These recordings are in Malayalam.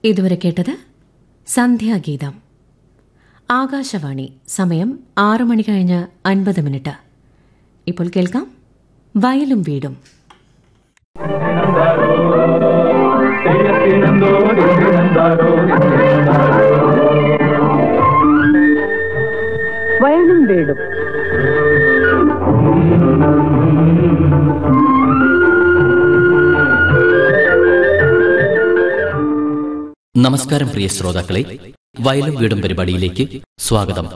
ഇതുവരെ കേട്ടത് സന്ധ്യാഗീതം ആകാശവാണി സമയം ആറ് മണി കഴിഞ്ഞ് അൻപത് മിനിറ്റ് ഇപ്പോൾ കേൾക്കാം വയലും വീടും വയലും വീടും നമസ്കാരം പ്രിയ ശ്രോതാക്കളെ വയലും വീടും പരിപാടിയിലേക്ക് സ്വാഗതം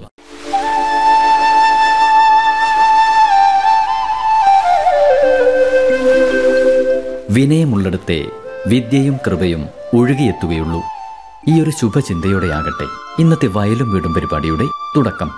വിനയമുള്ളിടത്തെ വിദ്യയും കൃപയും ഒഴുകിയെത്തുകയുള്ളൂ ഈ ഒരു ശുഭചിന്തയോടെയാകട്ടെ ഇന്നത്തെ വയലും വീടും പരിപാടിയുടെ തുടക്കം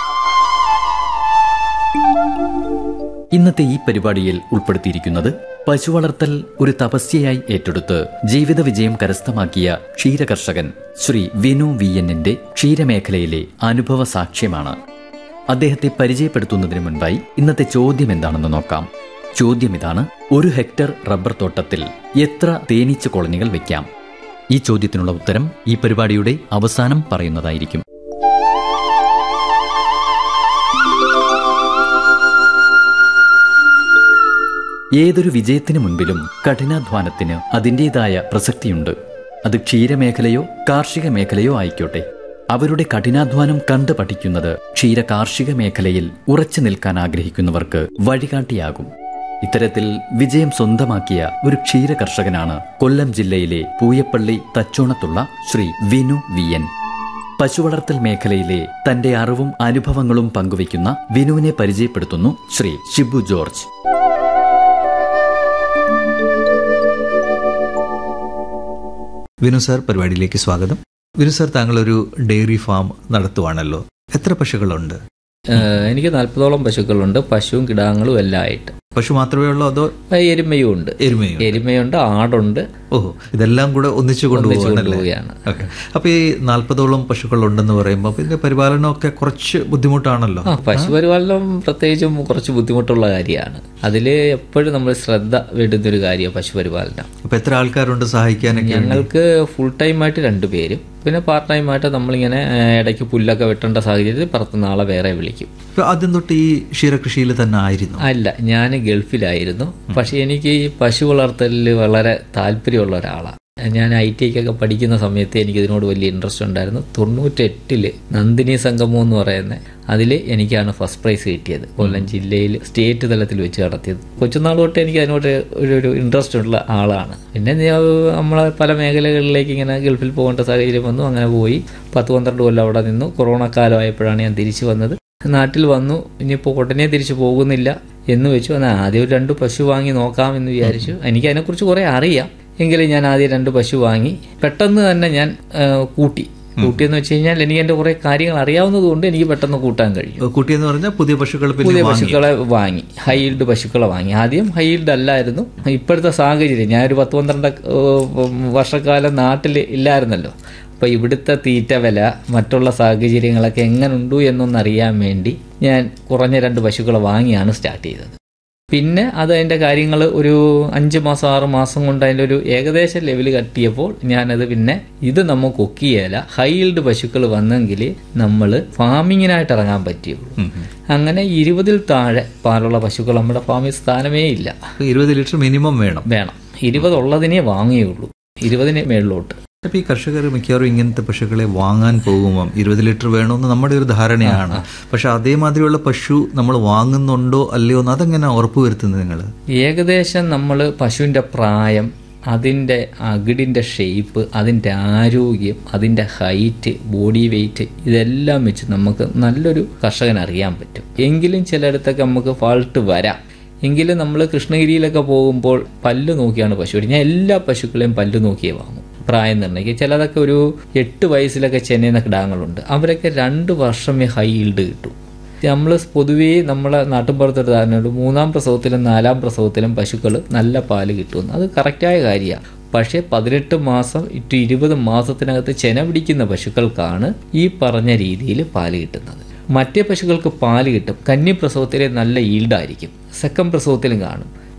ഇന്നത്തെ ഈ പരിപാടിയിൽ ഉൾപ്പെടുത്തിയിരിക്കുന്നത് പശു വളർത്തൽ ഒരു തപസ്യയായി ഏറ്റെടുത്ത് ജീവിത വിജയം കരസ്ഥമാക്കിയ ക്ഷീരകർഷകൻ ശ്രീ വിനു വി എന്നിന്റെ ക്ഷീരമേഖലയിലെ അനുഭവ സാക്ഷ്യമാണ് അദ്ദേഹത്തെ പരിചയപ്പെടുത്തുന്നതിന് മുൻപായി ഇന്നത്തെ ചോദ്യം എന്താണെന്ന് നോക്കാം ചോദ്യം ഇതാണ് ഒരു ഹെക്ടർ റബ്ബർ തോട്ടത്തിൽ എത്ര തേനീച്ച കോളനികൾ വെക്കാം ഈ ചോദ്യത്തിനുള്ള ഉത്തരം ഈ പരിപാടിയുടെ അവസാനം പറയുന്നതായിരിക്കും ഏതൊരു വിജയത്തിനു മുൻപിലും കഠിനാധ്വാനത്തിന് അതിൻ്റെതായ പ്രസക്തിയുണ്ട് അത് ക്ഷീരമേഖലയോ കാർഷിക മേഖലയോ ആയിക്കോട്ടെ അവരുടെ കഠിനാധ്വാനം കണ്ടു പഠിക്കുന്നത് ക്ഷീര കാർഷിക മേഖലയിൽ ഉറച്ചു നിൽക്കാൻ ആഗ്രഹിക്കുന്നവർക്ക് വഴികാട്ടിയാകും ഇത്തരത്തിൽ വിജയം സ്വന്തമാക്കിയ ഒരു ക്ഷീര കർഷകനാണ് കൊല്ലം ജില്ലയിലെ പൂയപ്പള്ളി തച്ചോണത്തുള്ള ശ്രീ വിനു വി എൻ പശുവളർത്തൽ മേഖലയിലെ തന്റെ അറിവും അനുഭവങ്ങളും പങ്കുവയ്ക്കുന്ന വിനുവിനെ പരിചയപ്പെടുത്തുന്നു ശ്രീ ഷിബു ജോർജ് വിനു സാർ പരിപാടിയിലേക്ക് സ്വാഗതം വിനു സാർ താങ്കൾ ഒരു ഡെയറി ഫാം നടത്തുവാണല്ലോ എത്ര പശുക്കളുണ്ട് ഏഹ് എനിക്ക് നാൽപ്പതോളം പശുക്കളുണ്ട് പശുവും കിടാങ്ങളും എല്ലാം ആയിട്ട് പശു മാത്രമേ ഉള്ളൂ അതോ ഏഹ് എരുമയും ഉണ്ട് എരുമയും എരുമയുണ്ട് ആടുണ്ട് ഓഹോ ഇതെല്ലാം കൂടെ ഒന്നിച്ചു കൊണ്ടുപോകാനല്ലേ കൊണ്ടുപോവുകയാണ് ഓക്കെ അപ്പൊ ഈ നാൽപ്പതോളം പശുക്കൾ ഉണ്ടെന്ന് പറയുമ്പോൾ ഇതിന്റെ പരിപാലനമൊക്കെ കുറച്ച് ബുദ്ധിമുട്ടാണല്ലോ ആ പശുപരിപാലനം പ്രത്യേകിച്ചും കുറച്ച് ബുദ്ധിമുട്ടുള്ള കാര്യമാണ് അതിൽ എപ്പോഴും നമ്മൾ ശ്രദ്ധ വേണ്ടുന്നൊരു കാര്യമാണ് പശുപരിപാലനം അപ്പൊ എത്ര ആൾക്കാരുണ്ട് സഹായിക്കാനൊക്കെ ഞങ്ങൾക്ക് ഫുൾ ടൈമായിട്ട് രണ്ടുപേരും പിന്നെ പാർട്ട് ടൈമായിട്ട് നമ്മളിങ്ങനെ ഏഹ്, ഇടയ്ക്ക് പുല്ലൊക്കെ വെട്ടേണ്ട സാഹചര്യത്തിൽ പുറത്തുനിന്ന് ആളെ വേറെ വിളിക്കും ഇപ്പൊ ആദ്യം തൊട്ട് ഈ ക്ഷീരകൃഷിയിൽ തന്നെ ആയിരുന്നു അല്ല ഞാൻ ഗൾഫിലായിരുന്നു പക്ഷെ എനിക്ക് ഈ പശു വളർത്തലിൽ വളരെ താല്പര്യമുള്ള ഒരാളാണ് ഞാൻ ഐ ടി ഐക്കൊക്കെ പഠിക്കുന്ന സമയത്ത് എനിക്ക് ഇതിനോട് വലിയ ഇൻട്രസ്റ്റ് ഉണ്ടായിരുന്നു തൊണ്ണൂറ്റെട്ടില് നന്ദിനി സംഗമം എന്ന് പറയുന്ന അതിൽ എനിക്കാണ് ഫസ്റ്റ് പ്രൈസ് കിട്ടിയത് കൊല്ലം ജില്ലയിൽ സ്റ്റേറ്റ് തലത്തിൽ വെച്ച് നടത്തിയത് കൊച്ചുനാൾ തൊട്ട് എനിക്ക് അതിനോട് ഒരു ഒരു ഇൻട്രസ്റ്റ് ഉള്ള ആളാണ് പിന്നെ ഞാൻ നമ്മളെ പല മേഖലകളിലേക്ക് ഇങ്ങനെ ഗൾഫിൽ പോകേണ്ട സാഹചര്യം വന്നു അങ്ങനെ പോയി പത്ത് പന്ത്രണ്ട് കൊല്ലം അവിടെ നിന്നു കൊറോണ കാലമായപ്പോഴാണ് ഞാൻ തിരിച്ചു വന്നത് നാട്ടിൽ വന്നു ഇനിയിപ്പോൾ ഉടനെ തിരിച്ചു പോകുന്നില്ല എന്ന് വെച്ചു എന്നാൽ ആദ്യം ഒരു രണ്ട് പശു വാങ്ങി നോക്കാം എന്ന് വിചാരിച്ചു എനിക്ക് അതിനെക്കുറിച്ച് കുറേ അറിയാം എങ്കിലും ഞാൻ ആദ്യം രണ്ട് പശു വാങ്ങി പെട്ടെന്ന് തന്നെ ഞാൻ ആ, കൂട്ടി കൂട്ടിയെന്ന് വെച്ച് കഴിഞ്ഞാൽ എനിക്ക് എൻ്റെ കുറേ കാര്യങ്ങൾ അറിയാവുന്നത് കൊണ്ട് എനിക്ക് പെട്ടെന്ന് കൂട്ടാൻ കഴിയും കുട്ടിയെന്ന് പറഞ്ഞാൽ പുതിയ പശുക്കൾ പിന്നെ പുതിയ വാങ്ങി പശുക്കളെ വാങ്ങി ഹൈൽഡ് പശുക്കളെ വാങ്ങി ആദ്യം ഹൈൽഡ് അല്ലായിരുന്നു ഇപ്പോഴത്തെ സാഹചര്യം ഞാനൊരു പത്ത് പന്ത്രണ്ട് ഏഹ്, വർഷക്കാലം നാട്ടിൽ ഇല്ലായിരുന്നല്ലോ അപ്പോൾ ഇവിടുത്തെ തീറ്റ വില മറ്റുള്ള സാഹചര്യങ്ങളൊക്കെ എങ്ങനുണ്ടു എന്നൊന്നറിയാൻ വേണ്ടി ഞാൻ കുറഞ്ഞ രണ്ട് പശുക്കളെ വാങ്ങിയാണ് സ്റ്റാർട്ട് ചെയ്തത് പിന്നെ അത് അതിൻ്റെ കാര്യങ്ങൾ ഒരു അഞ്ച് മാസം ആറ് മാസം കൊണ്ട് അതിൻ്റെ ഒരു ഏകദേശ ലെവൽ കട്ടിയപ്പോൾ ഞാനത് പിന്നെ ഇത് നമുക്ക് ഒക്കിയേല ഹൈൽഡ് പശുക്കൾ വന്നെങ്കിൽ നമ്മൾ ഫാമിങ്ങിനായിട്ട് ഇറങ്ങാൻ പറ്റിയുള്ളൂ അങ്ങനെ ഇരുപതിൽ താഴെ പാലുള്ള പശുക്കൾ നമ്മുടെ ഫാമിൽ സ്ഥാനമേ ഇല്ല അപ്പൊ ഇരുപത് ലിറ്റർ മിനിമം വേണം വേണം ഇരുപതുള്ളതിനെ വാങ്ങിയുള്ളൂ ഇരുപതിന് മേളിലോട്ട് അപ്പൊ ഈ കർഷകർ മിക്കവാറും ഇങ്ങനത്തെ പശുക്കളെ വാങ്ങാൻ പോകുമ്പം ഇരുപത് ലിറ്റർ വേണമെന്ന് നമ്മുടെ ഒരു ധാരണയാണ് പക്ഷെ അതേമാതിരിയുള്ള പശു നമ്മൾ വാങ്ങുന്നുണ്ടോ അല്ലയോ എന്ന് അതെങ്ങനെ ഉറപ്പുവരുത്തുന്നത് നിങ്ങൾ ഏകദേശം നമ്മൾ പശുവിൻ്റെ പ്രായം അതിൻ്റെ അകിടിൻ്റെ ഷേപ്പ് അതിൻ്റെ ആരോഗ്യം അതിൻ്റെ ഹൈറ്റ് ബോഡി വെയിറ്റ് ഇതെല്ലാം വെച്ച് നമുക്ക് നല്ലൊരു കർഷകൻ അറിയാൻ പറ്റും എങ്കിലും ചിലയിടത്തൊക്കെ നമുക്ക് ഫാൾട്ട് വരാം എങ്കിലും നമ്മൾ കൃഷ്ണഗിരിയിലൊക്കെ പോകുമ്പോൾ പല്ല് നോക്കിയാണ് പശു മേടിക്കുക. ഞാൻ എല്ലാ പശുക്കളെയും പല്ല് നോക്കിയേ വാങ്ങും പ്രായം നിർണ്ണയിക്കുക ചിലതൊക്കെ ഒരു എട്ട് വയസ്സിലൊക്കെ ചെന്നൈന്ന കിടാങ്ങളുണ്ട് അവരൊക്കെ രണ്ട് വർഷമേ ഹൈ ഈൽഡ് കിട്ടും നമ്മൾ പൊതുവേ നമ്മളെ നാട്ടിൻപുറത്തൊരു ധാരണയുണ്ട് മൂന്നാം പ്രസവത്തിലും നാലാം പ്രസവത്തിലും പശുക്കൾ നല്ല പാല് കിട്ടുമെന്ന് അത് കറക്റ്റായ കാര്യമാണ് പക്ഷേ പതിനെട്ട് മാസം ഇട്ട് ഇരുപത് മാസത്തിനകത്ത് ചെന പിടിക്കുന്ന പശുക്കൾക്കാണ് ഈ പറഞ്ഞ രീതിയിൽ പാല് കിട്ടുന്നത് മറ്റേ പശുക്കൾക്ക് പാല് കിട്ടും കന്നി പ്രസവത്തിലെ നല്ല ഈൽഡായിരിക്കും സെക്കൻഡ് പ്രസവത്തിലും കാണും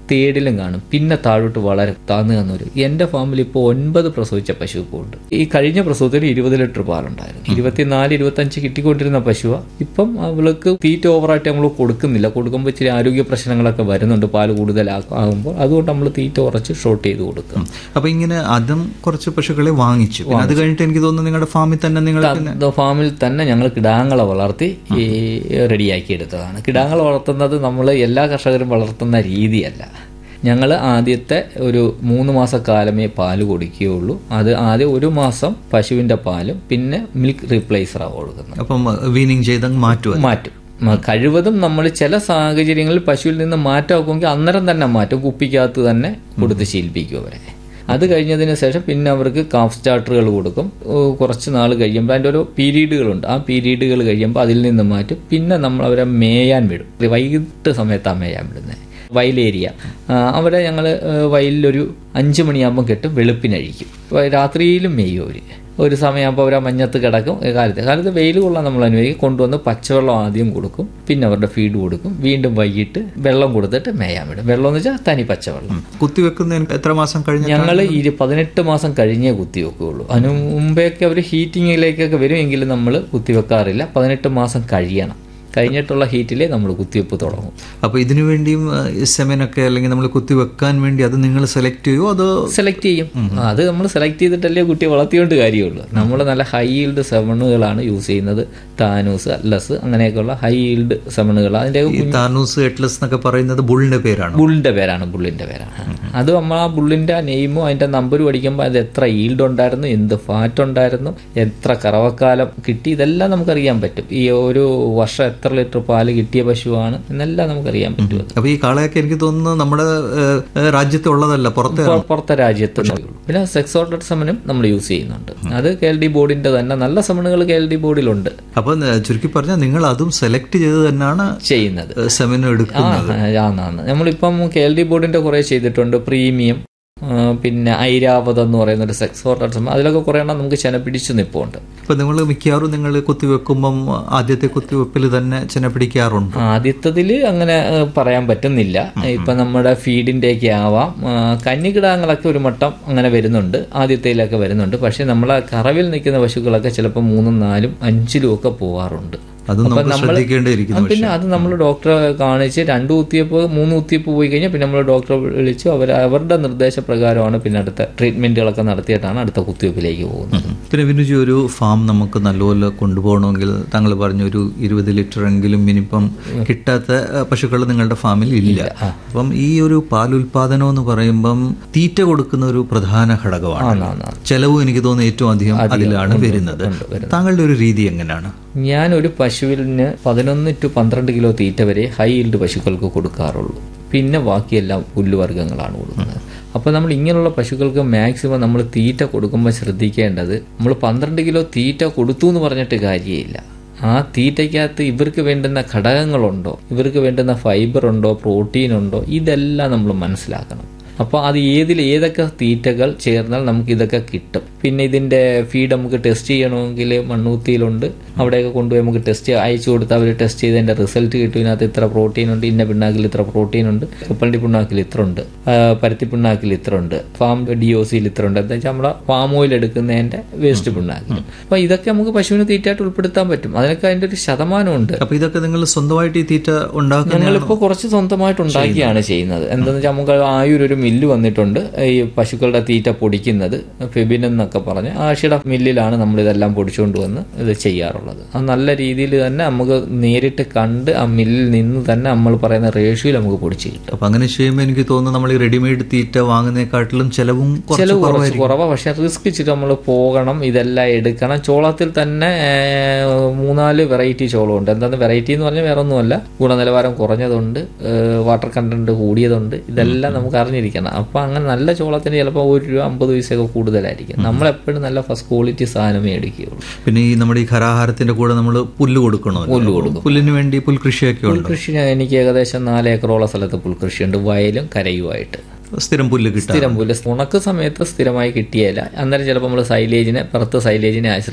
ഇരുപത്തിയേഴിലും കാണും പിന്നെ താഴോട്ട് വളരെ താന്നു തന്നു വരും എൻ്റെ ഫാമിൽ ഇപ്പോൾ ഒൻപത് പ്രസവിച്ച പശു ഇപ്പോൾ ഉണ്ട് ഈ കഴിഞ്ഞ പ്രസവത്തിൽ ഇരുപത് ലിറ്റർ പാലുണ്ടായിരുന്നു ഇരുപത്തിനാല് ഇരുപത്തഞ്ച് കിട്ടിക്കൊണ്ടിരുന്ന പശുവാ ഇപ്പം അവൾക്ക് തീറ്റ ഓവറായിട്ട് നമ്മൾ കൊടുക്കുന്നില്ല കൊടുക്കുമ്പോൾ ഇച്ചിരി ആരോഗ്യ പ്രശ്നങ്ങളൊക്കെ വരുന്നുണ്ട് പാല് കൂടുതലാകുമ്പോൾ അതുകൊണ്ട് നമ്മൾ തീറ്റ കുറച്ച് ഷോർട്ട് ചെയ്ത് കൊടുക്കും അപ്പൊ ഇങ്ങനെ അതും കുറച്ച് പശുക്കളെ വാങ്ങിച്ചു പിന്നെ അത് കഴിഞ്ഞിട്ട് എനിക്ക് തോന്നുന്നു നിങ്ങളുടെ ഫാമിൽ തന്നെ നിങ്ങൾ പിന്നെ അത് ഫാമിൽ തന്നെ ഞങ്ങൾ കിടാങ്ങളെ വളർത്തി ഈ റെഡിയാക്കി എടുത്തതാണ് കിടാങ്ങളെ വളർത്തുന്നത് നമ്മൾ എല്ലാ കർഷകരും വളർത്തുന്ന രീതിയല്ല ഞങ്ങൾ ആദ്യത്തെ ഒരു മൂന്ന് മാസക്കാലമേ പാല് കൊടുക്കുകയുള്ളൂ അത് ആദ്യം ഒരു മാസം പശുവിൻ്റെ പാലും പിന്നെ മിൽക്ക് റീപ്ലേസറാണ് കൊടുക്കുന്നത് അപ്പം വീനിങ് ചെയ്തങ്ങ് മാറ്റുക മാറ്റും മ- കഴിവതും നമ്മൾ ചില സാഹചര്യങ്ങളിൽ പശുവിൽ നിന്ന് മാറ്റമാക്കുമെങ്കിൽ അന്നേരം തന്നെ മാറ്റും കുപ്പിക്കകത്ത് തന്നെ കൊടുത്ത് ശീലിപ്പിക്കും അവരെ അത് കഴിഞ്ഞതിന് ശേഷം പിന്നെ അവർക്ക് കാഫ് സ്റ്റാർട്ടറുകൾ കൊടുക്കും ഓ, കുറച്ച് നാൾ കഴിയുമ്പോൾ അതിൻ്റെ ഓരോ പീരീഡുകളുണ്ട് ആ പീരീഡുകൾ കഴിയുമ്പോൾ അതിൽ നിന്ന് മാറ്റും പിന്നെ നമ്മൾ അവരെ മേയാൻ വിടും വൈകിട്ട് സമയത്താണ് മേയാൻ വിടുന്നത് വയലേരിയ ആ, അവിടെ ഞങ്ങൾ വയലിലൊരു അഞ്ച് മണിയാകുമ്പോൾ കെട്ടും വെളുപ്പിനഴിക്കും വ- രാത്രിയിലും മെയ്യും അവർ ഒരു സമയമാകുമ്പോൾ അവർ ആ മഞ്ഞത്ത് കിടക്കും ഏ, കാലത്ത് കാലത്ത് വെയിൽ കൊള്ളാൻ നമ്മൾ അനുവദിക്കും കൊണ്ടുവന്ന് പച്ചവെള്ളം ആദ്യം കൊടുക്കും പിന്നെ അവരുടെ ഫീഡ് കൊടുക്കും വീണ്ടും വൈകിട്ട് വെള്ളം കൊടുത്തിട്ട് മേയാൻ വിടും വെള്ളം എന്ന് വെച്ചാൽ തനി പച്ചവെള്ളം കുത്തിവെക്കുന്നതിന് എത്ര മാസം കഴിഞ്ഞ ഞങ്ങൾ ഇരു പതിനെട്ട് മാസം കഴിഞ്ഞേ കുത്തിവെക്കുകയുള്ളൂ അതിന് മുമ്പേയൊക്കെ അവർ ഹീറ്റിങ്ങിലേക്കൊക്കെ വരും എങ്കിലും നമ്മൾ കുത്തിവെക്കാറില്ല പതിനെട്ട് മാസം കഴിയണം കഴിഞ്ഞിട്ടുള്ള ഹീറ്റിലേ നമ്മൾ കുത്തിവെപ്പ് തുടങ്ങും അപ്പൊ ഇതിനു വേണ്ടിയും സെമനൊക്കെ അല്ലെങ്കിൽ നമ്മൾ കുത്തിവെക്കാൻ വേണ്ടി അത് നിങ്ങൾ സെലക്ട് ചെയ്യുമോ അതോ സെലക്ട് ചെയ്യും അത് നമ്മൾ സെലക്ട് ചെയ്തിട്ടല്ലേ കുട്ടിയെ വളർത്തിയോണ്ട് കാര്യമുള്ളൂ നമ്മൾ നല്ല ഹൈ ഈൽഡ് സെമണുകളാണ് യൂസ് ചെയ്യുന്നത് താനൂസ് അല്ലസ് അങ്ങനെയൊക്കെയുള്ള ഹൈ ഈൽഡ് സെമണുകൾ അതിൻ്റെ ഈ താനൂസ് എട്ലസ് എന്നൊക്കെ പറയുന്നത് ബുള്ളിന്റെ പേരാണ് ബുള്ളിന്റെ പേരാണ് ബുള്ളിന്റെ പേരാണ് അത് നമ്മൾ ആ ബുള്ളിന്റെ നെയിമും അതിന്റെ നമ്പറും അടിക്കുമ്പോൾ അത് എത്ര ഈൽഡ് ഉണ്ടായിരുന്നു എന്ത് ഫാറ്റ് ഉണ്ടായിരുന്നു എത്ര കറവക്കാലം കിട്ടി ഇതെല്ലാം നമുക്കറിയാൻ പറ്റും ഈ ഒരു വർഷം എത്ര ലിറ്റർ പാല് കിട്ടിയ പശുവാണ് എന്നെല്ലാം നമുക്കറിയാൻ പറ്റും അത്. അപ്പൊ ഈ കാളയൊക്കെ എനിക്ക് തോന്നുന്നു നമ്മുടെ ഏഹ്, ഏഹ്, രാജ്യത്തുള്ളതല്ല പുറത്തെ പുറ- പുറത്തെ രാജ്യത്ത് ഉള്ളൂ പിന്നെ സെക്സ് ഓർഡർ സമനും നമ്മൾ യൂസ് ചെയ്യുന്നുണ്ട് അത് കെ എൽ ഡി ബോർഡിന്റെ തന്നെ നല്ല സമനുകൾ കെ എൽ ഡി ബോർഡിലുണ്ട് അപ്പൊ ഏഹ്, ചുരുക്കി പറഞ്ഞാൽ നിങ്ങൾ അതും സെലക്ട് ചെയ്ത് തന്നെയാണ് ചെയ്യുന്നത് സെമിന് ആ എടുക്കുന്നത് ആന്നാന്ന് നമ്മളിപ്പം കെ എൽ ഡി ബോർഡിന്റെ കുറെ ചെയ്തിട്ടുണ്ട് പ്രീമിയം ആ, പിന്നെ ഐരാവതം എന്ന് പറയുന്ന ഒരു സെക്സ് ഓർഡർ അതിലൊക്കെ കുറെ എണ്ണം നമുക്ക് ചെന പിടിച്ചു നിൽപ്പുണ്ട് ഇപ്പൊ നിങ്ങൾ മിക്കവാറും നിങ്ങൾ കുത്തിവെക്കുമ്പം ആദ്യത്തെ കുത്തിവെപ്പിൽ തന്നെ ചെന പിടിക്കാറുണ്ട് ആദ്യത്തതിൽ അങ്ങനെ ആ, പറയാൻ പറ്റുന്നില്ല ഇപ്പൊ നമ്മുടെ ഫീഡിന്റെ ഒക്കെ ആവാം ആ, കന്നിക്കിടാങ്ങളൊക്കെ ഒരു മട്ടം അങ്ങനെ വരുന്നുണ്ട് ആദ്യത്തേലൊക്കെ വരുന്നുണ്ട് പക്ഷെ നമ്മളെ കറവിൽ നിൽക്കുന്ന പശുക്കളൊക്കെ ചിലപ്പോൾ മൂന്നും നാലും അഞ്ചിലും ഒക്കെ പോവാറുണ്ട് അതും അപ്പൊ നമുക്ക് നമ്മള് ശ്രദ്ധിക്കേണ്ടിയിരിക്കുന്നു ആ, പിന്നെ അത് നമ്മൾ ഡോക്ടറെ കാണിച്ച് രണ്ട് കുത്തിയപ്പ് മൂന്ന് കുത്തിയപ്പ് പോയി കഴിഞ്ഞാൽ പിന്നെ നമ്മൾ ഡോക്ടറെ വിളിച്ചു അവർ അവരുടെ നിർദ്ദേശപ്രകാരമാണ് പിന്നെ അടുത്ത ട്രീറ്റ്മെന്റുകളൊക്കെ നടത്തിയിട്ടാണ് അടുത്ത കുത്തിവയ്പ്പിലേക്ക് പോകുന്നത് പിന്നെ വിനുജി ഒരു ഫാം നമുക്ക് നല്ലപോലെ കൊണ്ടുപോകണമെങ്കിൽ താങ്കൾ പറഞ്ഞ ഒരു ഇരുപത് ലിറ്റർ എങ്കിലും മിനിമം കിട്ടാത്ത പശുക്കൾ നിങ്ങളുടെ ഫാമിൽ ഇല്ല അപ്പം ഈ ഒരു പാലുൽപാദനം എന്ന് പറയുമ്പം തീറ്റ കൊടുക്കുന്ന ഒരു പ്രധാന ഘടകമാണ് ചെലവും എനിക്ക് തോന്നുന്നു ഏറ്റവും അധികം അതിലാണ് വരുന്നത് താങ്കളുടെ ഒരു രീതി എങ്ങനെയാണ് ഞാൻ ഒരു പശുവിന് പതിനൊന്ന് ടു പന്ത്രണ്ട് കിലോ തീറ്റ വരെ ഹൈ ഈൽഡ് പശുക്കൾക്ക് കൊടുക്കാറുള്ളൂ പിന്നെ ബാക്കിയെല്ലാം പുല്ലുവർഗ്ഗങ്ങളാണ് കൊടുക്കുന്നത് അപ്പോൾ നമ്മൾ ഇങ്ങനെയുള്ള പശുക്കൾക്ക് മാക്സിമം നമ്മൾ തീറ്റ കൊടുക്കുമ്പോൾ ശ്രദ്ധിക്കേണ്ടത് നമ്മൾ പന്ത്രണ്ട് കിലോ തീറ്റ കൊടുത്തു എന്ന് പറഞ്ഞിട്ട് കാര്യമില്ല ആ തീറ്റയ്ക്കകത്ത് ഇവർക്ക് വേണ്ടുന്ന ഘടകങ്ങളുണ്ടോ ഇവർക്ക് വേണ്ടുന്ന ഫൈബർ ഉണ്ടോ പ്രോട്ടീൻ ഉണ്ടോ ഇതെല്ലാം നമ്മൾ മനസ്സിലാക്കണം അപ്പോൾ അത് ഏതിൽ ഏതൊക്കെ തീറ്റകൾ ചേർന്നാൽ നമുക്ക് ഇതൊക്കെ കിട്ടും പിന്നെ ഇതിൻ്റെ ഫീഡ് നമുക്ക് ടെസ്റ്റ് ചെയ്യണമെങ്കിൽ മണ്ണൂത്തിയിലുണ്ട് അവിടെയൊക്കെ കൊണ്ടുപോയി നമുക്ക് ടെസ്റ്റ് അയച്ചു കൊടുത്ത് അവർ ടെസ്റ്റ് ചെയ്ത് അതിൻ്റെ റിസൾട്ട് കിട്ടും ഇതിനകത്ത് ഇത്ര പ്രോട്ടീൻ ഉണ്ട് ഇന്ന പിണ്ണാക്കിൽ ഇത്ര പ്രോട്ടീൻ ഉണ്ട് കപ്പലണ്ടി പിണ്ണാക്കിൽ ഇത്ര ഉണ്ട് ആ, പരുത്തി പിണ്ണാക്കിൽ ഇത്ര ഉണ്ട് ഫാം ഡി ഒ സിയിൽ ഇത്ര ഉണ്ട് എന്താ വെച്ചാൽ നമ്മളെ ഫാം ഓയിൽ എടുക്കുന്നതിൻ്റെ വേസ്റ്റ് പിണ്ണാക്കിൽ അപ്പോൾ ഇതൊക്കെ നമുക്ക് പശുവിന് തീറ്റയായിട്ട് ഉൾപ്പെടുത്താൻ പറ്റും അതിനൊക്കെ അതിൻ്റെ ഒരു ശതമാനമുണ്ട് അപ്പൊ ഇതൊക്കെ നിങ്ങൾ സ്വന്തമായിട്ട് ഈ തീറ്റ ഉണ്ടാക്കുന്ന ഞങ്ങളിപ്പോൾ കുറച്ച് സ്വന്തമായിട്ട് ഉണ്ടാക്കിയാണ് ചെയ്യുന്നത് എന്താണെന്ന് വെച്ചാൽ നമുക്ക് ആയൂർ ഒരു മില്ല് വന്നിട്ടുണ്ട് ഈ പശുക്കളുടെ തീറ്റ പൊടിക്കുന്നത് ഫെബിൻ എന്നൊക്കെ പറഞ്ഞ് ആഷിയുടെ മില്ലിലാണ് നമ്മൾ ഇതെല്ലാം പൊടിച്ചുകൊണ്ട് വന്ന് ഇത് ചെയ്യാറുള്ളത് അത് നല്ല രീതിയിൽ തന്നെ നമുക്ക് നേരിട്ട് കണ്ട് ആ മില്ലിൽ നിന്ന് തന്നെ നമ്മൾ പറയുന്ന റേഷ്യോയിൽ നമുക്ക് പൊടിച്ച് കിട്ടും അപ്പൊ അങ്ങനെ ചെയ്യുമ്പോൾ എനിക്ക് തോന്നുന്നു നമ്മൾ ഈ റെഡിമെയ്ഡ് തീറ്റ വാങ്ങുന്നതിനെക്കാട്ടിലും ചെലവും കുറച്ച് ചിലവ് കുറച്ച് കുറവാണ് പക്ഷെ റിസ്ക് ഇച്ചിട്ട് നമ്മൾ പോകണം ഇതെല്ലാം എടുക്കണം ചോളത്തിൽ തന്നെ ഏർ, മൂന്നാല് വെറൈറ്റി ചോളമുണ്ട് എന്താന്ന് വെറൈറ്റി എന്ന് പറഞ്ഞാൽ വേറെ ഒന്നുമല്ല ഗുണനിലവാരം കുറഞ്ഞതുണ്ട് വാട്ടർ കണ്ടന്റ് കൂടിയതുണ്ട് ഇതെല്ലാം നമുക്ക് അറിഞ്ഞിരിക്കണം അപ്പൊ അങ്ങനെ നല്ല ചോളത്തിന് ചിലപ്പോൾ ഒരു രൂപ അമ്പത് പൈസയൊക്കെ കൂടുതലായിരിക്കും നമ്മളെപ്പോഴും നല്ല ഫസ്റ്റ് ക്വാളിറ്റി സാധനമേ എടുക്കുകയുള്ളൂ പിന്നെ ഈ നമ്മുടെ ഈ ഖരാഹാരത്തിന്റെ കൂടെ നമ്മൾ പുല്ല് കൊടുക്കണോ പുല്ല് കൊടുക്കും. പുല്ലിന് വേണ്ടി പുൽകൃഷിയൊക്കെ ഉണ്ട് കൃഷി എനിക്ക് ഏകദേശം നാല് ഏക്കറോളം സ്ഥലത്ത് പുൽകൃഷിയുണ്ട് വയലും കരയുമായിട്ട് സ്ഥിരം പുല്ല് കിട്ടാൻ സ്ഥിരം പുല്ല് ഉണക്ക് സമയത്ത് സ്ഥിരമായി കിട്ടിയല്ല അന്നേരം ചിലപ്പോൾ നമ്മൾ സൈലേജിനെ പുറത്ത് സൈലേജിനെ ആശ്രയിക്കും